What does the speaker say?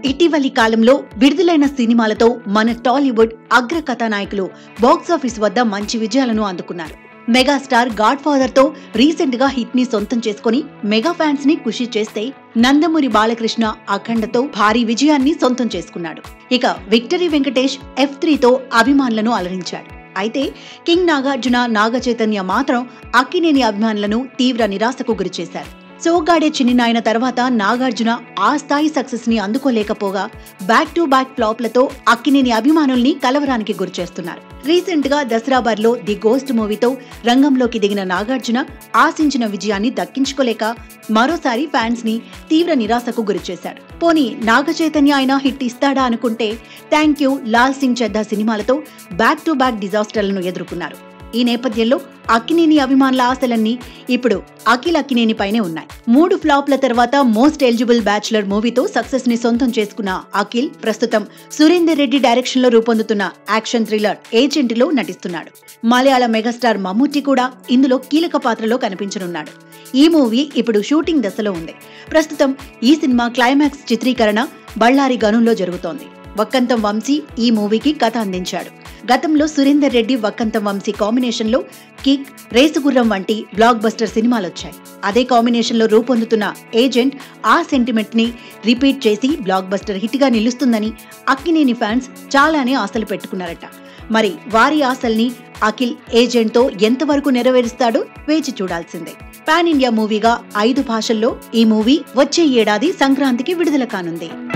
ఇటీవలి కాలంలో విడుదలైన సినిమాలతో మన టాలీవుడ్ అగ్ర కథానాయకులు బాక్సాఫీస్ వద్ద మంచి విజయాలను అందుకున్నారు మెగాస్టార్ గాడ్ ఫాదర్ తో రీసెంట్ గా హిట్ ని సొంతం చేసుకుని మెగా ఫ్యాన్స్ ని ఖుషి చేస్తే నందమూరి బాలకృష్ణ అఖండతో భారీ విజయాన్ని సొంతం చేసుకున్నాడు ఇక విక్టరీ వెంకటేష్ ఎఫ్ తో అభిమానులను అలరించాడు అయితే కింగ్ నాగార్జున నాగ చైతన్య మాత్రం అక్కినేని అభిమానులను తీవ్ర నిరాశకు గురిచేశారు సోగ్గాడే చిన్నినాయన తర్వాత నాగార్జున ఆ స్థాయి సక్సెస్ ని అందుకోలేకపోగా బ్యాక్ టు బ్యాక్ ఫ్లాప్లతో అక్కినేని అభిమానుల్ని కలవరానికి గురిచేస్తున్నారు రీసెంట్ గా దసరా బార్లో ది గోస్ట్ మూవీతో రంగంలోకి దిగిన నాగార్జున ఆశించిన విజయాన్ని దక్కించుకోలేక మరోసారి ఫ్యాన్స్ ని తీవ్ర నిరాశకు గురిచేశాడు పోనీ నాగ చైతన్య అయినా హిట్ ఇస్తాడా అనుకుంటే థ్యాంక్ యూ లాల్ సింగ్ చెద్దా సినిమాలతో బ్యాక్ టు బ్యాక్ డిజాస్టర్లను ఎదుర్కొన్నారు ఈ నేపథ్యంలో అక్కినేని అభిమానుల ఆశలన్నీ ఇప్పుడు అఖిల్ అక్కినేని పైనే ఉన్నాయి మూడు ఫ్లాప్ల తర్వాత మోస్ట్ ఎలిజిబుల్ బ్యాచులర్ మూవీతో సక్సెస్ ని సొంతం చేసుకున్న అఖిల్ ప్రస్తుతం సురేందర్ రెడ్డి డైరెక్షన్ లో రూపొందుతున్న యాక్షన్ థ్రిల్లర్ ఏజెంట్ లో నటిస్తున్నాడు మలయాళ మెగాస్టార్ మమ్ముట్టి కూడా ఇందులో కీలక పాత్రలో కనిపించనున్నాడు ఈ మూవీ ఇప్పుడు షూటింగ్ దశలో ఉంది ప్రస్తుతం ఈ సినిమా క్లైమాక్స్ చిత్రీకరణ బళ్ళారి గనుల్లో జరుగుతోంది వక్కంతం వంశీ ఈ మూవీకి కథ అందించాడు గతంలో సురేందర్ రెడ్డి వక్కంతం వంశీ కాంబినేషన్ లో కిక్ రేసుగుర్రం వంటి బ్లాక్ బస్టర్ సినిమాలు వచ్చాయి అదే కాంబినేషన్ లో రూపొందుతున్న ఏజెంట్ ఆ సెంటిమెంట్ ని రిపీట్ చేసి బ్లాక్ బస్టర్ హిట్ గా నిలుస్తుందని అక్కినేని ఫ్యాన్స్ చాలానే ఆశలు పెట్టుకున్నారట మరి వారి ఆశల్ని అఖిల్ ఏజెంట్ తో ఎంతవరకు నెరవేరుస్తాడో వేచి చూడాల్సిందే పాన్ ఇండియా మూవీగా ఐదు భాషల్లో ఈ మూవీ వచ్చే ఏడాది సంక్రాంతికి విడుదల కానుంది